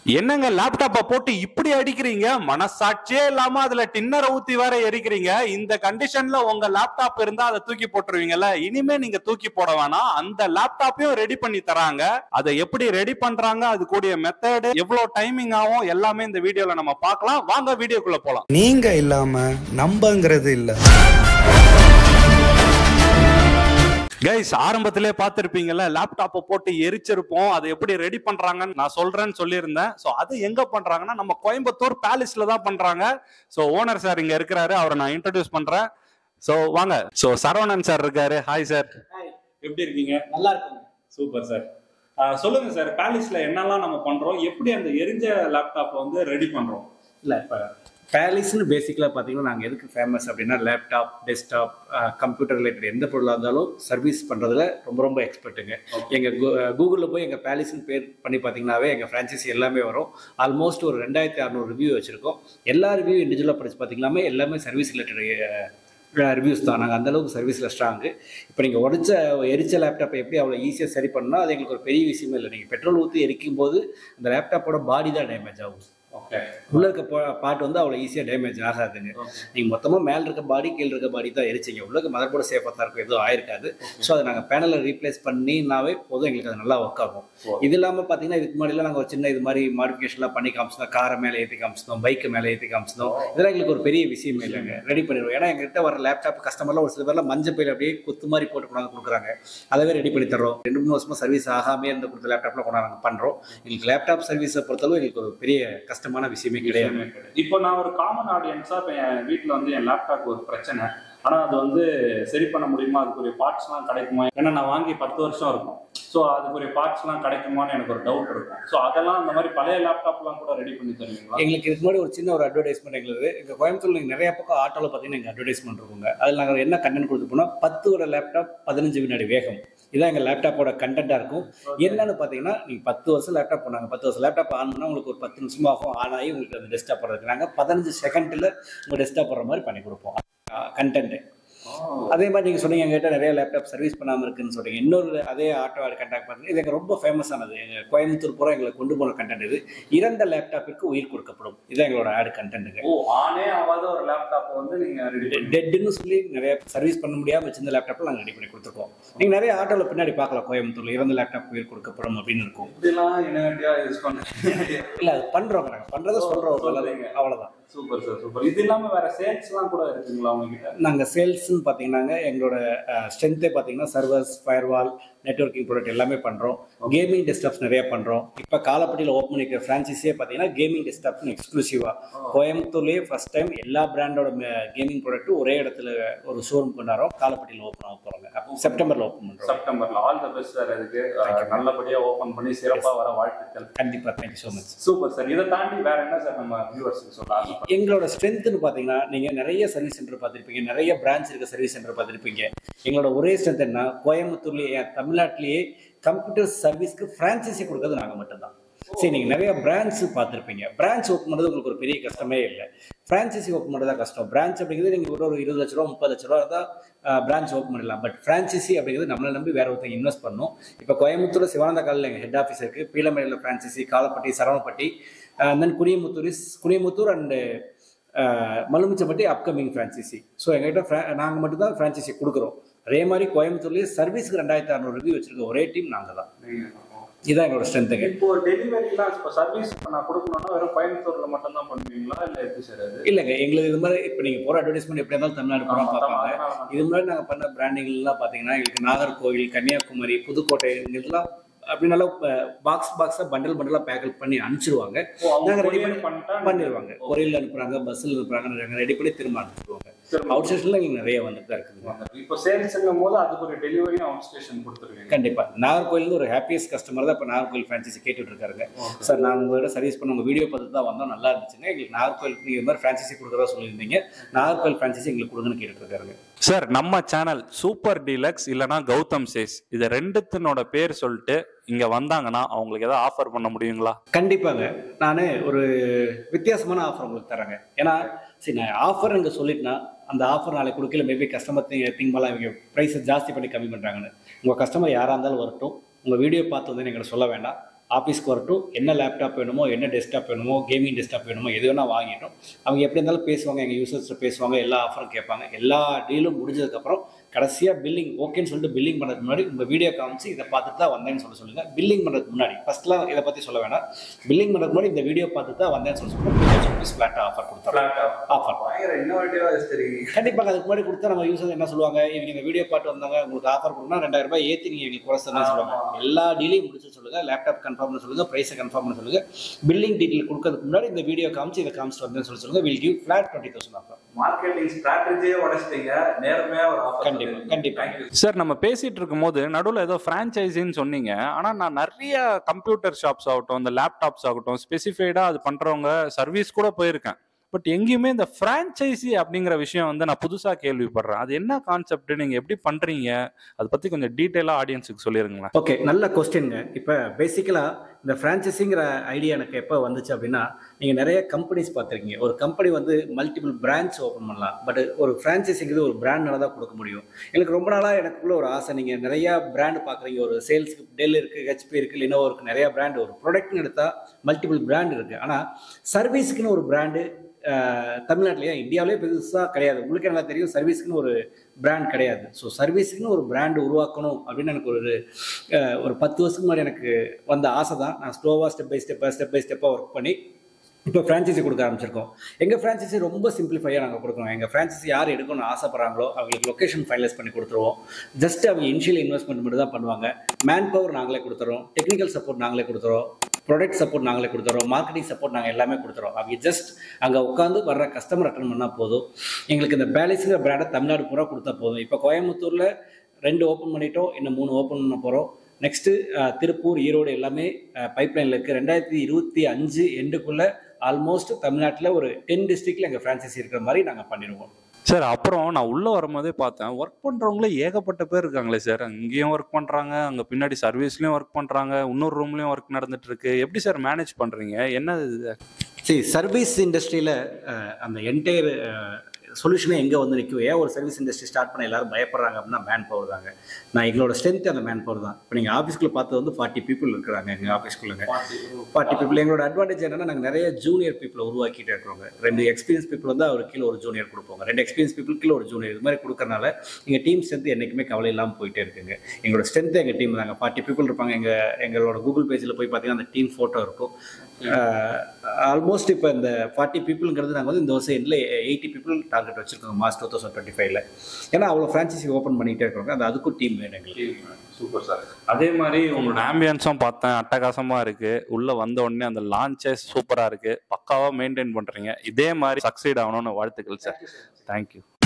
என்னங்க லேப்டாப்ப போட்டு இப்படி அடிக்கிறீங்க மனசாட்சியே இல்லாம அதுல டின்னரை ஊத்தி வேற எரிக்கிறீங்க இந்த கண்டிஷன்ல உங்க லேப்டாப் இருந்தா அதை தூக்கி போட்டுருவீங்கல்ல இனிமே நீங்க தூக்கி போட வேணாம் அந்த லேப்டாப்பையும் ரெடி பண்ணி தராங்க அதை எப்படி ரெடி பண்றாங்க அது கூடிய மெத்தடு எவ்வளவு டைமிங் ஆகும் எல்லாமே இந்த வீடியோல நம்ம பார்க்கலாம் வாங்க வீடியோக்குள்ள போலாம் நீங்க இல்லாம நம்பங்கிறது இல்ல கைஸ் ஆரம்பத்திலே பார்த்திருப்பீங்கல்ல லேப்டாப்பை போட்டு எரிச்சிருப்போம் அதை எப்படி ரெடி பண்றாங்கன்னு நான் சொல்றேன்னு சொல்லியிருந்தேன் ஸோ அது எங்க பண்றாங்கன்னா நம்ம கோயம்புத்தூர் பேலஸ்ல தான் பண்றாங்க ஸோ ஓனர் சார் இங்க இருக்கிறாரு அவரை நான் இன்ட்ரடியூஸ் பண்றேன் ஸோ வாங்க ஸோ சரவணன் சார் இருக்காரு ஹாய் சார் எப்படி இருக்கீங்க நல்லா இருக்குங்க சூப்பர் சார் சொல்லுங்க சார் பேலஸ்ல என்னெல்லாம் நம்ம பண்றோம் எப்படி அந்த எரிஞ்ச லேப்டாப்பை வந்து ரெடி பண்றோம் இல்லை இப்போ பேலிஸ்னு பேசிக்கலாக பார்த்தீங்கன்னா நாங்கள் எதுக்கு ஃபேமஸ் அப்படின்னா லேப்டாப் டெஸ்க்டாப் கம்ப்யூட்டர் ரிலேட்டட் எந்த பொருளாக இருந்தாலும் சர்வீஸ் பண்ணுறதுல ரொம்ப ரொம்ப எக்ஸ்பர்ட்டுங்க எங்கள் கூகுளில் போய் எங்கள் பேலிஸ்னு பேர் பண்ணி பார்த்தீங்கன்னாவே எங்கள் ஃப்ரான்ச்சைசி எல்லாமே வரும் ஆல்மோஸ்ட் ஒரு ரெண்டாயிரத்தி அறநூறு ரிவ்யூ வச்சுருக்கோம் எல்லா ரிவ்யூ இண்டிவிஜுவலாக படிச்சு பார்த்தீங்கன்னாமே எல்லாமே சர்வீஸ் ரிலேட்டட் ரிவ்யூஸ் தான் நாங்கள் அந்தளவுக்கு சர்வீஸில் ஸ்ட்ராங்கு இப்போ நீங்கள் உடச்ச எரிச்ச லேப்டாப்பை எப்படி அவ்வளோ ஈஸியாக சரி பண்ணால் அது எங்களுக்கு ஒரு பெரிய விஷயமே இல்லை நீங்கள் பெட்ரோல் ஊற்றி எரிக்கும் போது அந்த லேப்டாப்போட பாடி தான் டேமேஜ் ஆகும் ஓகே உள்ள இருக்க பார்ட் வந்து அவ்வளோ ஈஸியாக டேமேஜ் ஆகாதுங்க நீங்கள் மொத்தமாக மேலே இருக்க பாடி கீழே இருக்க பாடி தான் எரிச்சிங்க உள்ள மதர் போர்டு சேஃபாக தான் இருக்கும் எதுவும் ஆயிருக்காது ஸோ அதை நாங்கள் பேனலை ரீப்ளேஸ் பண்ணினாவே போதும் எங்களுக்கு அது நல்லா ஒர்க் ஆகும் இது இல்லாமல் பார்த்தீங்கன்னா இதுக்கு முன்னாடிலாம் நாங்கள் ஒரு சின்ன இது மாதிரி மாடிஃபிகேஷன்லாம் பண்ணி காமிச்சிருந்தோம் காரை மேலே ஏற்றி காமிச்சிருந்தோம் பைக்கு மேலே ஏற்றி காமிச்சிருந்தோம் இதெல்லாம் எங்களுக்கு ஒரு பெரிய விஷயமே இல்லைங்க ரெடி பண்ணிடுவோம் ஏன்னா எங்ககிட்ட வர லேப்டாப் கஸ்டமர்லாம் ஒரு சில பேர்லாம் மஞ்சள் பையில் அப்படியே குத்து மாதிரி போட்டு கொண்டாந்து கொடுக்குறாங்க அதவே ரெடி பண்ணி தர்றோம் ரெண்டு மூணு வருஷமா சர்வீஸ் ஆகாமே இருந்த கொடுத்த லேப்டாப்லாம் கொண்டாந்து நாங்கள் பண்ணுறோம் எங்களுக்கு லேப்டாப் சர்வீஸை பொறுத்தளவு எங்களுக்கு ஒரு பெரிய கஷ்டமான விஷயமே கிடையாது இப்போ நான் ஒரு காமன் ஆடியன்ஸா இப்போ என் வீட்டில் வந்து என் லேப்டாப் ஒரு பிரச்சனை ஆனா அது வந்து சரி பண்ண முடியுமா அதுக்குரிய பார்ட்ஸ்லாம் கிடைக்குமா ஏன்னா நான் வாங்கி பத்து வருஷம் இருக்கும் ஸோ அதுக்குரிய பார்ட்ஸ்லாம் கிடைக்குமான்னு எனக்கு ஒரு டவுட் இருக்கும் ஸோ அதெல்லாம் அந்த மாதிரி பழைய லேப்டாப்லாம் கூட ரெடி பண்ணி தருவீங்களா எங்களுக்கு இதுக்கு முன்னாடி ஒரு சின்ன ஒரு அட்வர்டைஸ்மெண்ட் எங்களுக்கு எங்கள் கோயம்புத்தூர்ல நீங்கள் நிறைய பக்கம் ஆட்டோவில் பார்த்தீங்கன்னா எங்கள் அட்வர்டைஸ்மெண்ட் இருக்குங்க அதில் நாங்கள் என்ன கண்டென்ட் கொடுத்து போனால் பத்து ஒரு லேப்டாப் பதினஞ்சு வினாடி வேகம் இதான் எங்கள் லேப்டாப்போட கண்டென்ட்டாக இருக்கும் என்னன்னு பார்த்தீங்கன்னா நீங்கள் பத்து வருஷம் லேப்டாப் பண்ணாங்க பத்து வருஷம் லேப்டாப் ஆன் பண்ணால் உங்களுக்கு ஒரு பத்து நிமிஷம் ஆகும் ஆன் ஆகி உங்களுக்கு அந்த டெஸ்க்டாப் போடுறதுக்கு நாங்கள் பதினஞ்சு செகண்டில் உங்கள் டெஸ்க்டாப் போடுற மாதிரி பண்ணி கொடுப்போம் கண்டென்ட்டு அதே மாதிரி நீங்கள் சொன்னீங்க எங்ககிட்ட நிறைய லேப்டாப் சர்வீஸ் பண்ணாமல் இருக்குன்னு சொல்றீங்க இன்னொரு அதே ஆட்டோ ஆட் கண்டாக்ட் பண்ணுங்க இது எங்களுக்கு ரொம்ப ஃபேமஸானது எங்கள் கோயம்புத்தூர் பூரா எங்களை கொண்டு போன கண்டென்ட் இது இறந்த லேப்டாப்பிற்கு உயிர் கொடுக்கப்படும் இதுதான் எங்களோட ஆட் கண்டென்ட்டுங்க ஓ ஆனே ஆகாத ஒரு லேப்டாப் வந்து நீங்க ரெடி பண்ணி டெட்டுன்னு சொல்லி நிறைய சர்வீஸ் பண்ண முடியாமல் வச்சிருந்த லேப்டாப்பில் நாங்கள் ரெடி பண்ணி கொடுத்துருக்கோம் நீங்கள் நிறைய ஆட்டோவில் பின்னாடி பார்க்கலாம் கோயம்புத்தூர்ல இறந்த லேப்டாப் உயிர் கொடுக்கப்படும் அப்படின்னு இருக்கும் இப்படிலாம் இன்னவேட்டியா யூஸ் பண்ண இல்லை அது பண்ணுறோம் நாங்கள் பண்ணுறதை சொல்கிறோம் அவ்வளோதான் சூப்பர் சார் சூப்பர் இது இல்லாம வேற சேல்ஸ்லாம் கூட இருக்குங்களா உங்ககிட்ட நாங்கள் சேல்ஸ்னு பார்த்தீங்கன்னாங்க எங்களோட ஸ்ட்ரென்த்தே பார்த்தீங்கன்னா சர்வர்ஸ் ஃபயர்வால் நெட்ஒர்க்கிங் ப்ராடக்ட் எல்லாமே பண்ணுறோம் கேமிங் டெஸ்க்டாப்ஸ் நிறைய பண்ணுறோம் இப்போ காலப்பட்டியில் ஓப்பன் பண்ணிக்கிற ஃப்ரான்ச்சைஸியே பார்த்தீங்கன்னா கேமிங் டெஸ்க்டாப்னு எக்ஸ்க்ளூசிவாக கோயம்புத்தூர்லேயே ஃபர்ஸ்ட் டைம் எல்லா பிராண்டோட கேமிங் ப்ராடக்ட்டும் ஒரே இடத்துல ஒரு ஷோரூம் கொண்டாடுறோம் காலப்பட்டியில் ஓப்பன் ஆக போகிறாங்க அப்போ செப்டம்பரில் ஓப்பன் பண்ணுறோம் செப்டம்பர்ல ஆல் த பெஸ்ட் சார் இதுக்கு அஹ், நல்லபடியா ஓபன் பண்ணி சிறப்பா வர வாழ்த்துக்கள் கண்டிப்பாக thank you so much super sir இதை தாண்டி வேற என்ன சார் நம்ம வியூவர்ஸ்க்கு சொல்ல ஆசைப்படுறோம் எங்களோட ஸ்ட்ரென்த்னு பார்த்தீங்கன்னா நீங்கள் நிறைய சர்வீஸ் சென்டர் பார்த்துருப்பீங்க நிறைய பிரான்ச் இருக்க சர்வீஸ் சென்டர் பார்த்துருப்பீங்க எங்களோட ஒரே ஸ்ட்ரென்த் என்ன கோயம்புத்தூர்லேயே ஏன் தமிழ்நாட்டிலேயே கம்ப்யூட்டர் சர்வீஸ்க்கு ஃப்ரான்ச்சைசி கொடுக்கறது நாங்கள் மட்டும்தான் சரி நீங்கள் நிறைய பிரான்ச் பார்த்துருப்பீங்க பிரான்ச் ஓப்பன் பண்ணுறது உங்களுக்கு ஒரு பெரிய கஷ்டமே இல்லை ஃப்ரான்ச்சைசி ஓப்பன் பண்ணுறது தான் கஷ்டம் பிரான்ச் அப்படிங்கிறது நீங்கள் ஒரு ஒரு இருபது லட்ச ரூபா முப்பது லட்ச ரூபா தான் பிரான்ச் ஓப்பன் பண்ணிடலாம் பட் ஃப்ரான்ச்சைசி அப்படிங்கிறது நம்மளை நம்பி வேற ஒருத்தங்க இன்வெஸ்ட் பண்ணும் இப்போ கோயம்புத்தூர் சிவானந்த காலில் எங்கள் ஹெட் ஆஃபீஸ் இருக்குது பீலமேடியில் franchisee Kalappatti Saravanapatti then Kuniyamuthur is Kuniyamuthur and Malumichampatti upcoming franchisee so எங்ககிட்ட நாங்கள் மட்டும்தான் ஃப்ரான்ச்சைசி கொடுக்குறோம் அதே மாதிரி கோயம்புத்தூர்லேயே சர்வீஸ்க்கு ரெண்டாயிரத்தி அறநூறு ரிவ்யூ வச்சிருக்க ஒரே டீம் நாங்கள் தான் இதுதான் எங்களோட ஸ்ட்ரென்த்துங்க இப்போ டெலிவரிலாம் இப்போ சர்வீஸ் நான் கொடுக்கணும்னா வெறும் கோயம்புத்தூர்ல மட்டும் தான் பண்ணுவீங்களா இல்ல எப்படி சார் அது இல்லைங்க எங்களுக்கு இது மாதிரி இப்போ நீங்கள் போகிற அட்வர்டைஸ்மெண்ட் எப்படி இருந்தாலும் தமிழ்நாடு பூரா பார்ப்பாங்க இது முன்னாடி நாங்கள் பண்ண பிராண்டிங்லாம் பார்த்தீங்கன்னா எங்களுக்கு நாகர்கோவில் கன்னியாகுமரி புதுக்கோட்டை இதெல்லாம் அப்படி நல்லா பாக்ஸ் பாக்ஸாக பண்டல் பண்டலாக பேக்கல் பண்ணி அனுப்பிச்சிடுவாங்க நாங்கள் ரெடி பண்ணி பண்ணிட்டா பண்ணிடுவாங்க கொரியரில் அனுப்புகிறாங்க பஸ்ஸில் அனுப்புகிறாங்க நாங்கள் ரெடி பண்ணி திரும்ப அனுப்பிச்சிடுவாங்க அவுட் ஸ்டேஷனில் எங்களுக்கு நிறைய வந்துட்டு தான் இருக்குதுங்க இப்போ சேல்ஸ்ங்கும் போது அதுக்கு ஒரு டெலிவரி அவுட் ஸ்டேஷன் கொடுத்துருவீங்க கண்டிப்பாக நாகர்கோயிலேருந்து ஒரு ஹாப்பியஸ்ட் கஸ்டமர் தான் இப்போ நாகர்கோயில் ஃப்ரான்ச்சைசி கேட்டுட்டு இருக்காருங்க சார் நான் உங்களோட சர்வீஸ் பண்ண உங்கள் வீடியோ பார்த்து தான் வந்தோம் நல்லா இருந்துச்சுங்க எங்களுக்கு நாகர்கோயிலுக்கு நீங்கள் இது மாதிரி ஃப்ரான்ச்சைசி கொடுக்குறதா சொல்லியிருந்தீங்க நாகர்கோயில் ஃப்ரான்ச்சைசி எங்களுக்கு கொடுங்கன்னு கேட்டுட்டு இருக்காருங்க சார் நம்ம சேனல் சூப்பர் டீலக்ஸ் இல்லனா கௌதம் சேஸ் இது ரெண்டுத்தினோட பேர் சொல்லிட்டு இங்க வந்தாங்கன்னா அவங்களுக்கு ஏதாவது ஆஃபர் பண்ண முடியுங்களா கண்டிப்பாங்க நான் ஒரு வித்தியாசமான ஆஃபர் உங்களுக்கு தரேங்க ஏன்னா சரி நான் ஆஃபர் இங்கே சொல்லிட்டேன்னா அந்த ஆஃபர் நாளைக்கு கொடுக்கல மேபி கஸ்டமர் திங்க் பண்ணலாம் இவங்க ப்ரைஸை ஜாஸ்தி பண்ணி கம்மி பண்ணுறாங்கன்னு உங்கள் கஸ்டமர் யாராக இருந்தாலும் வரட்டும் உங்கள் வீடியோ பார்த்து வந்து எங்களை சொல்ல வேண்டாம் ஆஃபீஸ்க்கு வரட்டும் என்ன லேப்டாப் வேணுமோ என்ன டெஸ்க்டாப் வேணுமோ கேமிங் டெஸ்க்டாப் வேணுமோ எது வேணால் வாங்கிட்டோம் அவங்க எப்படி இருந்தாலும் பேசுவாங்க எங்கள் யூசர்ஸ்ட்டு பேசுவாங்க எல்லா ஆஃபரும் கேட்பாங்க எல்லா டீலும் முடிஞ்சதுக்கப்புறம் கடைசியாக பில்லிங் ஓகேன்னு சொல்லிட்டு பில்லிங் பண்ணுறதுக்கு முன்னாடி உங்கள் வீடியோ காமிச்சு இதை பார்த்துட்டு தான் வந்தேன்னு சொல்ல சொல்லுங்கள் பில்லிங் பண்ணுறதுக்கு முன்னாடி ஃபஸ்ட்லாம் இதை பற்றி சொல்ல வேணாம் பில்லிங் பண்ணுறதுக்கு முன்னாடி இந்த வீடியோ பார்த்துட்டு தான் வந்தேன்னு சொல்ல சொல்லுங்கள் ஃப்ளாட்டாக ஆஃபர் கொடுத்தாங்க ஆஃபர் பயங்கர இன்னோவேட்டிவா வச்சிருக்கீங்க கண்டிப்பாக அதுக்கு முன்னாடி கொடுத்தா நம்ம யூசர் என்ன சொல்லுவாங்க இவங்க இந்த வீடியோ பார்த்து வந்தாங்க உங்களுக்கு ஆஃபர் கொடுக்கணும் ரெண்டாயிரம் ரூபாய் ஏற்றி நீங்கள் எங்களுக்கு குறைச்சதான் சொல்லுவாங்க எல்லா டீலையும் முடிச்சு சொல்லுங்க லேப்டாப் கன்ஃபார்ம் பண்ண சொல்லுங்க ப்ரைஸை கன்ஃபார்ம் பண்ண சொல்லுங்க பில்லிங் டீட்டெயில் கொடுக்கறதுக்கு முன்னாடி இந்த வீடியோ காமிச்சு இதை காமிச்சிட்டு வந்தேன்னு சொல்லி சொல்லுங்க will give flat twenty thousand offer marketing ஸ்ட்ராட்டஜியே உடைச்சிட்டீங்க நேர்மையா ஒரு ஆஃபர் கண்டிப்பா, கண்டிப்பா. சார் நம்ம பேசிட்டு இருக்கும்போது நடுவில் ஏதோ ஃப்ரான்ச்சைசின்னு சொன்னீங்க ஆனா நான் நிறைய கம்ப்யூட்டர் ஷாப்ஸ் ஆகட்டும் இந்த லேப்டாப்ஸ் ஆகட்டும் ஸ்பெசிஃபைடா அது பண்றவங்க சர்வீஸ் கூட போயிருக்கேன் பட் எங்கேயுமே இந்த ஃப்ரான்ச்சைசி அப்படிங்கிற விஷயம் வந்து நான் புதுசா கேள்விப்படுறேன் அது என்ன கான்செப்ட் நீங்க எப்படி பண்றீங்க அதை பத்தி கொஞ்சம் டீட்டெயிலா ஆடியன்ஸுக்கு சொல்லிருங்களேன் ஓகே நல்ல கொஸ்டின்ங்க இப்போ பேசிக்கலாக இந்த ஃப்ரான்ச்சைஸிங்கிற ஐடியா எனக்கு எப்போ வந்துச்சு அப்படின்னா நீங்கள் நிறைய கம்பெனிஸ் பார்த்துருக்கீங்க ஒரு கம்பெனி வந்து மல்டிபிள் பிரான்ச் ஓப்பன் பண்ணலாம் பட் ஒரு ஃப்ரான்ச்சைஸிங்கிறது ஒரு பிராண்டால தான் கொடுக்க முடியும் எனக்கு ரொம்ப நாளாக எனக்குள்ள ஒரு ஆசை நீங்கள் நிறையா பிராண்ட் பார்க்குறீங்க ஒரு சேல்ஸுக்கு டெல் இருக்குது ஹெச்பி இருக்குது லினோவோ இருக்குது நிறையா பிராண்ட் ஒரு ப்ராடக்ட்னு எடுத்தால் மல்டிபிள் பிராண்ட் இருக்குது ஆனால் சர்வீஸுக்குன்னு ஒரு பிராண்டு தமிழ்நாட்டிலேயே இந்தியாவிலே பெருசாக கிடையாது உங்களுக்கு நல்லா தெரியும் சர்வீஸ்க்குன்னு ஒரு பிராண்ட் கிடையாது ஸோ சர்வீஸுக்குன்னு ஒரு பிராண்ட் உருவாக்கணும் அப்படின்னு எனக்கு ஒரு அஹ், ஒரு பத்து வருஷத்துக்கு முன்னாடி எனக்கு வந்த ஆசை தான் நான் ஸ்லோவாக ஸ்டெப் பை ஸ்டெப்பாக ஸ்டெப் பை ஸ்டெப்பாக ஒர்க் பண்ணி இப்போ ஃப்ரான்ச்சைசி கொடுக்க ஆரம்பிச்சிருக்கோம் எங்கள் ஃப்ரான்ச்சைசி ரொம்ப சிம்பிளிஃபையாக நாங்கள் கொடுக்குறோம் எங்கள் ஃப்ரான்ச்சைசி யார் எடுக்கணும்னு ஆசைப்படுறாங்களோ அவங்களுக்கு லொக்கேஷன் ஃபைனலைஸ் பண்ணி கொடுத்துருவோம் ஜஸ்ட் அவங்க இனிஷியல் இன்வெஸ்ட்மெண்ட் மட்டும் தான் பண்ணுவாங்க மேன் பவர் நாங்களே கொடுத்துறோம் டெக்னிக்கல் சப்போர்ட் நாங்களே கொடுத்துறோம் ப்ராடக்ட் சப்போர்ட் நாங்களே கொடுத்துறோம் மார்க்கெட்டிங் சப்போர்ட் நாங்கள் எல்லாமே கொடுத்துறோம் அவங்க ஜஸ்ட் அங்கே உட்காந்து வர்ற கஸ்டமர் அட்டன் பண்ணால் போதும் எங்களுக்கு இந்த பேலன்ஸுங்கிற பிராண்டை தமிழ்நாடு பூரா கொடுத்தா போதும் இப்போ கோயம்புத்தூரில் ரெண்டு ஓப்பன் பண்ணிட்டோம் இன்னும் மூணு ஓப்பன் பண்ண போகிறோம் நெக்ஸ்ட்டு திருப்பூர் ஈரோடு எல்லாமே பைப்லைனில் இருக்குது ரெண்டாயிரத்தி இருபத்தி அஞ்சு எண்டுக்குள்ளே ஆல்மோஸ்ட் தமிழ்நாட்டில் ஒரு டென் டிஸ்ட்ரிக்டில் எங்கள் ஃப்ரான்ச்சைசி இருக்கிற மாதிரி நாங்கள் பண்ணிடுவோம் சார் அப்புறம் நான் உள்ள வரும்போதே பார்த்தேன் ஒர்க் பண்றவங்களே ஏகப்பட்ட பேர் இருக்காங்களே சார் இங்கேயும் ஒர்க் பண்றாங்க அங்க பின்னாடி சர்வீஸ்லயும் ஒர்க் பண்றாங்க இன்னொரு ரூம்லயும் ஒர்க் நடந்துட்டு இருக்கு எப்படி சார் மேனேஜ் பண்றீங்க என்ன இது? சரி சர்வீஸ் இண்டஸ்ட்ரியில் அந்த என்டையர் சொல்யூஷனே எங்கே வந்து நிற்கும் ஏன் ஒரு சர்வீஸ் இண்டஸ்ட்ரி ஸ்டார்ட் பண்ண எல்லாரும் பயப்படுறாங்க அப்படின்னா மேன் பவர் தாங்க நான் எங்களோட ஸ்ட்ரென்த் அந்த மேன் பவர் தான் இப்போ நீங்கள் ஆஃபீஸ்க்குள்ள பார்த்தது வந்து ஃபார்ட்டி பீப்புள் இருக்கிறாங்க எங்கள் ஆஃபீஸ்க்குள்ளங்க ஃபார்ட்டி பீப்புள் எங்களோட அட்வான்டேஜ் என்னன்னா நாங்கள் நிறைய ஜூனியர் பீப்புளை உருவாக்கிட்டே இருக்கிறோங்க ரெண்டு எக்ஸ்பீரியன்ஸ் பீப்புள் வந்து அவர் கீழே ஒரு ஜூனியர் கொடுப்போங்க ரெண்டு எக்ஸ்பீரியன்ஸ் பீப்புள் கீழே ஒரு ஜூனியர் இது மாதிரி கொடுக்கறனால எங்கள் டீம் ஸ்ட்ரென்த் என்றைக்குமே கவலை இல்லாமல் போயிட்டே இருக்குங்க எங்களோட ஸ்ட்ரென்த் எங்கள் டீம் தாங்க ஃபார்ட்டி பீப்புள் இருப்பாங்க எங்கள் எங்களோட கூகுள் பேஜில் போய் பார்த்தீங்கன்னா அந்த டீம் ஃபோட்டோ இருக்கும் ஆல்மோஸ்ட் இப்போ இந்த ஃபார்ட்டி பீப்புளுங்கிறது நாங்கள் வந்து இந்த வருஷம் எண்டில் எயிட்டி பீப்புள் டார்கெட் வச்சிருக்கோங்க மார்ச் டூ தௌசண்ட் டுவெண்ட்டி ஃபைவ்ல ஏன்னா அவ்வளோ ஃப்ரான்ச்சைசி ஓப்பன் பண்ணிகிட்டே இருக்கிறோங்க அது அதுக்கும் டீம் வேணும் எங்களுக்கு சூப்பர் சார் அதே மாதிரி உங்களோட ஆம்பியன்ஸும் பார்த்தேன் அட்டகாசமா இருக்கு உள்ள வந்த உடனே அந்த லான்ச்சே சூப்பரா இருக்கு பக்காவா மெயின்டைன் பண்றீங்க இதே மாதிரி சக்சீட் ஆகணும்னு வாழ்த்துக்கள் சார் தேங்க்யூ